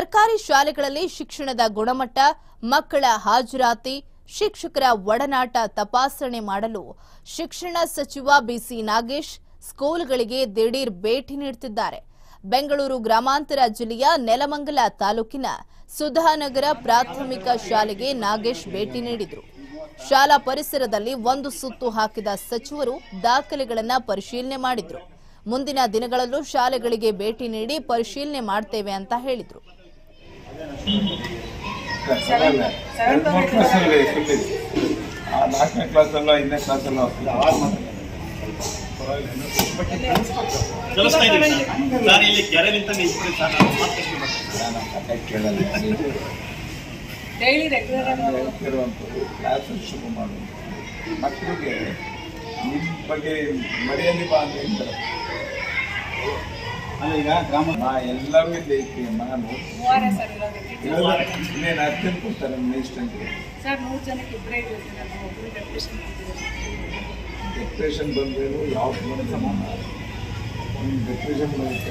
ಸರ್ಕಾರಿ ಶಾಲೆಗಳಲ್ಲಿ ಶಿಕ್ಷಣದ ಗುಣಮಟ್ಟ ಮಕ್ಕಳ ಹಾಜರಾತಿ ಶಿಕ್ಷಕರ ಒಡನಾಟ ತಪಾಸಣೆ ಮಾಡಲು ಶಿಕ್ಷಣ ಸಚಿವ ಬಿಸಿ ನಾಗೇಶ್ ಸ್ಕೂಲ್ಗಳಿಗೆ ದಿಢೀರ್ ಭೇಟಿ ನೀಡುತ್ತಿದ್ದಾರೆ ಬೆಂಗಳೂರು ಗ್ರಾಮಾಂತರ ಜಿಲ್ಲೆಯ ನೆಲಮಂಗಲ ತಾಲೂಕಿನ ಸುಧಾನಗರ ಪ್ರಾಥಮಿಕ ಶಾಲೆಗೆ ನಾಗೇಶ್ ಭೇಟಿ ನೀಡಿದರು ಶಾಲಾ ಪರಿಸರದಲ್ಲಿ ಒಂದು ಸುತ್ತು ಹಾಕಿದ ಸಚಿವರು ದಾಖಲೆಗಳನ್ನ ಪರಿಶೀಲನೆ ಮಾಡಿದ್ರು ಮುಂದಿನ ದಿನಗಳಲ್ಲೂ ಶಾಲೆಗಳಿಗೆ ಭೇಟಿ ನೀಡಿ ಪರಿಶೀಲನೆ ಮಾಡ್ತೇವೆ ಅಂತ ಹೇಳಿದ್ರು ಎರಡು ಮೂರು ಕ್ಲಾಸಲ್ಲಿ ಫುಲ್ ಇದೆ ಆ ನಾಲ್ಕನೇ ಕ್ಲಾಸಲ್ಲ ಐದನೇ ಕ್ಲಾಸಲ್ಲ ಕಲಿಸ್ತಾ ಇದ್ದೀವಿ ಸರ್ ನಾನು ಇಲ್ಲಿ ಕೆರೆ ನಿಂತ ನಿಂತ್ರೆ ಸರ್ ನಾನು ಮಾತಾಡ್ತೀನಿ ಬರ್ತೀನಿ. ಕೇಳಲ್ಲ ಡೈಲಿ ರೆಗ್ಯುಲರ್ ಆಗಿ ಹೇಳ್ತಿರುವಂಥದ್ದು ಕ್ಲಾಸ್ ಶುರು ಮಾಡುವಂಥದ್ದು ಮಕ್ಕಳಿಗೆ ನಿಮ್ಮ ಬಗ್ಗೆ ಮನೆಯಲ್ಲಿ ಬಾ ಅಂತ ಹೇಳ್ತಾರೆ ಅಲ್ಲ ಈಗ ಗ್ರಾಮ ನಾ ಎಲ್ಲರೂ ಇಲ್ಲಿ ಐತಿ ನಾನು ಮೂವಾರ ಸರ್ ಇರೋದು ಇನ್ನೇನು ಅರ್ಜೆಂಟ್ ಕೊಡ್ತಾರೆ ನಮ್ಮ ಇಷ್ಟಂಗೆ ಸರ್ ನೂರು ಜನಕ್ಕೆ ಇಬ್ಬರೇ ಇರ್ತೀವಿ ನಾವು ಒಬ್ಬರು ಡೆಪ್ಯೂಷನ್ ಡಿಪ್ರೆಷನ್ ಬಂದ್ರೇನು ಯಾವ ಬಂದು ಸಮಾನ ಡಿಪ್ರೆಷನ್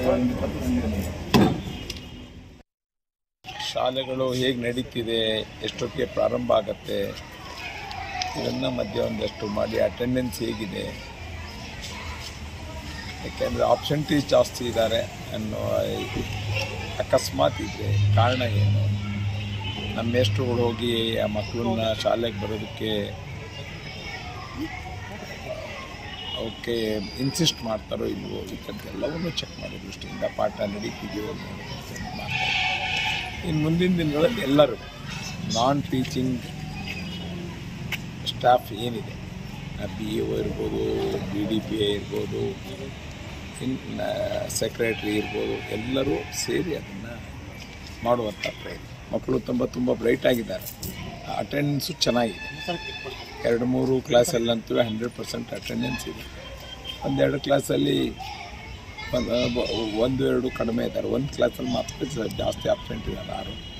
ಶಾಲೆಗಳು ಹೇಗೆ ನಡೀತಿದೆ ಎಷ್ಟೊತ್ತಿಗೆ ಪ್ರಾರಂಭ ಆಗುತ್ತೆ ಇದನ್ನು ಮಧ್ಯೆ ಒಂದಷ್ಟು ಮಾಡಿ ಅಟೆಂಡೆನ್ಸ್ ಹೇಗಿದೆ ಯಾಕೆಂದರೆ ಆಪ್ಷನ್ಟೀಸ್ ಜಾಸ್ತಿ ಇದ್ದಾರೆ ಅನ್ನೋ ಅಕಸ್ಮಾತ್ ಇದ್ದರೆ ಕಾರಣ ಏನು ನಮ್ಮ ಮೇಷ್ಟ್ರುಗಳು ಹೋಗಿ ಆ ಮಕ್ಕಳನ್ನ ಶಾಲೆಗೆ ಬರೋದಕ್ಕೆ ಅವಕ್ಕೆ ಇನ್ಸಿಸ್ಟ್ ಮಾಡ್ತಾರೋ ಇಲ್ವೋ ಈ ಥರದ್ದೆಲ್ಲವನ್ನೂ ಚೆಕ್ ಮಾಡೋ ದೃಷ್ಟಿಯಿಂದ ಪಾಠ ನಡೀತಿದೆಯೋ ಅನ್ನೋದನ್ನ ಮಾಡ್ತಾರೆ ಇನ್ನು ಮುಂದಿನ ದಿನಗಳಲ್ಲಿ ಎಲ್ಲರೂ ನಾನ್ ಟೀಚಿಂಗ್ ಸ್ಟಾಫ್ ಏನಿದೆ ಬಿ ಎ ಒ ಇರ್ಬೋದು ಬಿ ಡಿ ಪಿ ಎ ಇರ್ಬೋದು ಇನ್ನು ಸೆಕ್ರೆಟ್ರಿ ಇರ್ಬೋದು ಎಲ್ಲರೂ ಸೇರಿ ಅದನ್ನು ಮಾಡುವಂಥ ಪ್ರಯತ್ನ ಮಕ್ಕಳು ತುಂಬ ತುಂಬ ಬ್ರೈಟ್ ಆಗಿದ್ದಾರೆ ಅಟೆಂಡೆನ್ಸು ಚೆನ್ನಾಗಿದೆ ಎರಡು ಮೂರು ಕ್ಲಾಸಲ್ಲಂತೂ ಹಂಡ್ರೆಡ್ ಪರ್ಸೆಂಟ್ ಅಟೆಂಡೆನ್ಸ್ ಇದೆ ಒಂದೆರಡು ಕ್ಲಾಸಲ್ಲಿ ಒಂದು ಒಂದು ಎರಡು ಕಡಿಮೆ ಇದ್ದಾರೆ ಒಂದು ಕ್ಲಾಸಲ್ಲಿ ಮಾತ್ರ ಜಾಸ್ತಿ ಅಬ್ಸೆಂಟ್ ಇದ್ದಾರೆ ಆರು